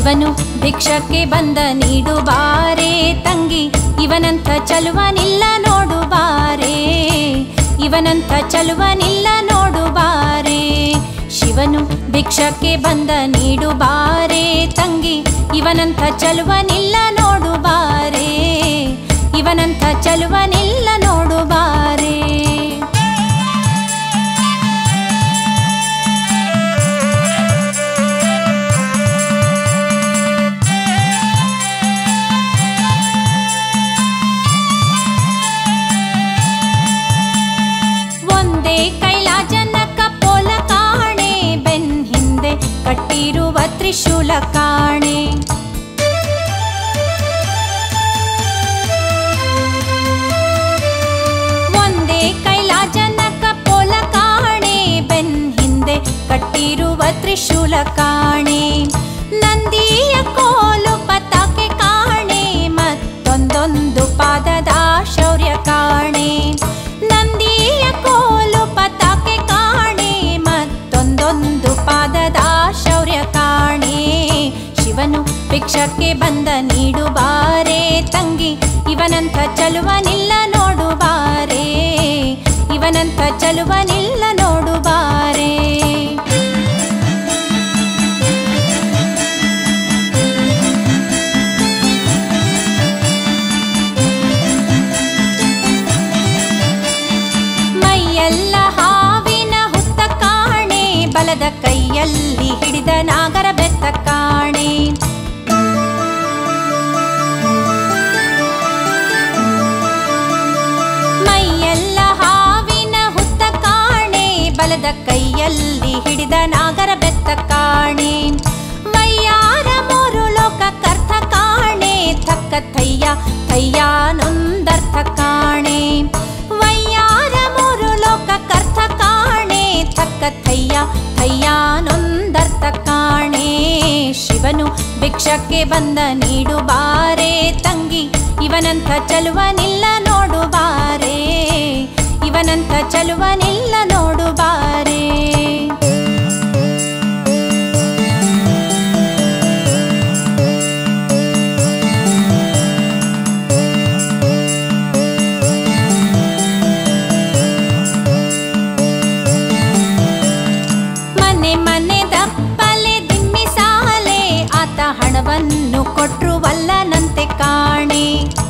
ಶಿವನು ಭಿಕ್ಷಕ್ಕೆ ಬಂದ ನೀಡು ಬಾರೆ ತಂಗಿ ಇವನಂಥ ಚಲುವನಿಲ್ಲ ನೋಡು ಬಾರೆ ಇವನಂಥ ಚಲುವನಿಲ್ಲ ನೋಡು ಬಾರೆ ಶಿವನು ಭಿಕ್ಷಕ್ಕೆ ಬಂದ ನೀಡು ಬಾರೆ ತಂಗಿ ಇವನಂಥ ಚಲುವನಿಲ್ಲ ನೋಡು ಬಾರೆ ಇವನಂಥ ಚಲುವನಿಲ್ಲ ನೋಡು ಬಾರೆ ಒಂದೇ ಕೈಲಾಜನ ಕಪೋಲ ಕಾಣೆ ಬೆನ್ ಹಿಂದೆ ಕಟ್ಟಿರುವ ತ್ರಿಶೂಲ ಕಾಣೆ ಒಂದೇ ಕೈಲಾಜನ ಕಪೋಲ ಕಾಣೆ ಬೆನ್ ಹಿಂದೆ ಕಟ್ಟಿರುವ ತ್ರಿಶೂಲ ಕಾಣೆ ನಂದಿಯ ಕೋಲು ಪತಾಕೆ ಕಾಣೆ ಮತ್ತೊಂದೊಂದು ಪಾದದ ಶೌರ್ಯ ಕಾಣೆ ನಂದಿಯ ಕೋಲು ಪತಾಕೆ ಕಾಣೆ ಮತ್ತೊಂದೊಂದು ಪಾದದ ಶೌರ್ಯ ಕಾಣೆ ಶಿವನು ಭಿಕ್ಷಕ್ಕೆ ಬಂದ ನೀಡು ಬಾರೆ ತಂಗಿ ಇವನಂಥ ಚಲುವನಿಲ್ಲ ನೋಡು ಬಾರೆ ಇವನಂಥ ಚಲುವನಿಲ್ಲ ನೋಡು ಬಾರೆ ಮೈಯೆಲ್ಲ ಹಾವಿನ ಹುತ್ತ ಕಾಣೆ ಬಲದ ಕೈಯಲ್ಲಿ ಹಿಡಿದ ನಾಗರ ಬೆತ್ತ ಕಾಣೆ ಮೈಯೆಲ್ಲ ಹಾವಿನ ಹುತ್ತ ಕಾಣೆ ಬಲದ ಕೈಯಲ್ಲಿ ಹಿಡಿದ ನಾಗರ ಬೆತ್ತ ಕಾಣೆ ವಯ್ಯಾರ ಮೂರು ಲೋಕ ಕರ್ಥ ಕಾಣೆ ಥಕ್ಕ ಥಯ್ಯ ಥಯ್ಯ ನೊಂದರ್ಥ ಕಾಣೆ ವಯ್ಯಾರ ಮೂರು ಲೋಕ ಕರ್ಥ ಕಾಣೆ ಥಕ್ಕ ಥಯ್ಯ ಥಯ್ಯ ನೊಂದರ್ಥ ಕಾಣೆ ಶಿವನು ಭಿಕ್ಷಕ್ಕೆ ಬಂದ ನೀಡು ಬಾರೆ ತಂಗಿ ಇವನಂಥ ಚಲುವನಿಲ್ಲ ನೋಡು ಬಾರೆ ಇವನಂಥ ಚಲುವನಿಲ್ಲ ನೋಡು ಬಾರೆ ಮನೆ ಮನೆ ದಪ್ಪಲೆ ದಿಮ್ಮಿ ಸಾಲೆ ಆತ ಹಣವನ್ನು ಕೊಟ್ರು ವಲ್ಲನಂತೆ ಕಾಣೆ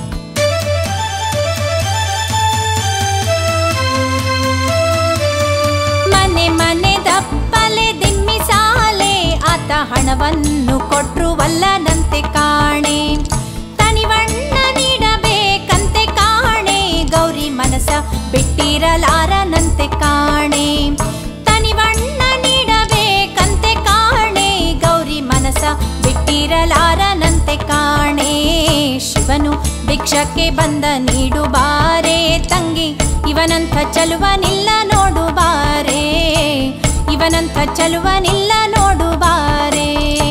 ಮನೆ ಮನೆ ದಪ್ಪಲೆ ದಿಮ್ಮಿ ಸಾಲೆ ಆತ ಹಣವನ್ನು ಕೊಟ್ರು ವಲ್ಲನಂತೆ ಕಾಣೆ ತನಿವಣ್ಣ ನೀಡಬೇಕಂತೆ ಕಾಣೆ ಗೌರಿ ಮನಸ ಬಿಟ್ಟಿರಲಾರನಂತೆ ಕಾಣೆ ತನಿವಣ್ಣ ನೀಡಬೇಕಂತೆ ಕಾಣೆ ಗೌರಿ ಮನಸ ಬಿಟ್ಟಿರಲಾರನಂತೆ ಕಾಣೆ ಶಿವನು ಭಿಕ್ಷಕ್ಕೆ ಬಂದ ನೀಡು ಬಾರೆ ತಂಗಿ ಇವನಂಥ ಚಲುವನಿಲ್ಲ ನೋಡು ಬಾರೆ ಇವನಂಥ ಚಲುವನಿಲ್ಲ ನೋಡು ಬಾರೆ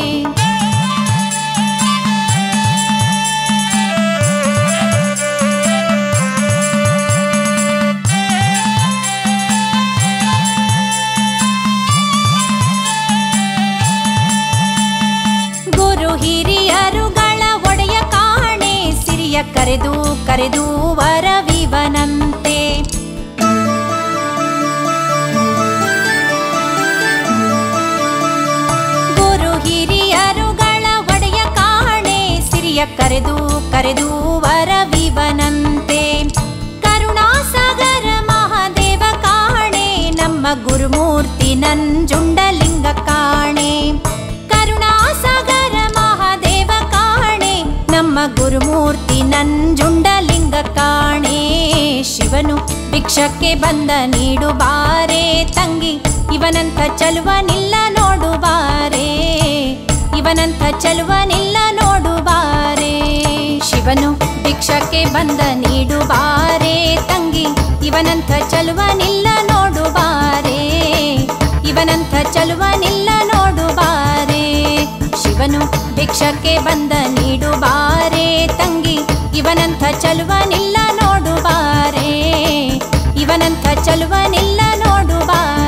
ಗುರು ಹಿರಿಯರುಗಳ ಒಡೆಯ ಕಾಣೆ ಸಿರಿಯ ಕರೆದು ಕರೆದು ವರವಿವನಂತೆ ಗುರು ಹಿರಿಯರುಗಳ ಒಡೆಯ ಕಾಣೆ ಸಿರಿಯ ಕರೆದು ಕರೆದು ವರವಿವನಂತೆ ಕರುಣಾಸಾಗರ ಮಹಾದೇವ ಕಾಣೆ ನಮ್ಮ ಗುರುಮೂರ್ತಿ ನಂಜುಂಡಲಿಂಗ ಕಾಣೆ ಕರುಣಾಸಾಗರ ಮಹಾದೇವ ಕಾಣೆ ನಮ್ಮ ಗುರುಮೂರ್ತಿ ನಂಜುಂಡಲಿಂಗ ಕಾಣೆ ಶಿವನು ಭಿಕ್ಷಕ್ಕೆ ಬಂದ ನೀಡು ಬಾರೆ ತಂಗಿ ಇವನಂಥ ಚಲುವನಿಲ್ಲ ನೋಡು ಬಾರೆ ಇವನಂಥ ಚಲುವನಿಲ್ಲ ನೋಡು ಬಾರೆ ಶಿವನು ಭಿಕ್ಷಕ್ಕೆ ಬಂದ ನೀಡು ಬಾರೆ ತಂಗಿ ಇವನಂಥ ಚಲುವನಿಲ್ಲ ನೋಡು ಬಾರೆ ಇವನಂಥ ಚಲುವನಿಲ್ಲ ನೋಡು ಬಾರೆ ಶಿವನು ಭಿಕ್ಷಕ್ಕೆ ಬಂದ ನೀಡು ಬಾರೆ ತಂಗಿ ಇವನಂಥ ಚಲುವನಿಲ್ಲ ನೋಡು ಬಾರೆ ಇವನಂಥ ಚಲುವನಿಲ್ಲ ನೋಡು ಬಾರೆ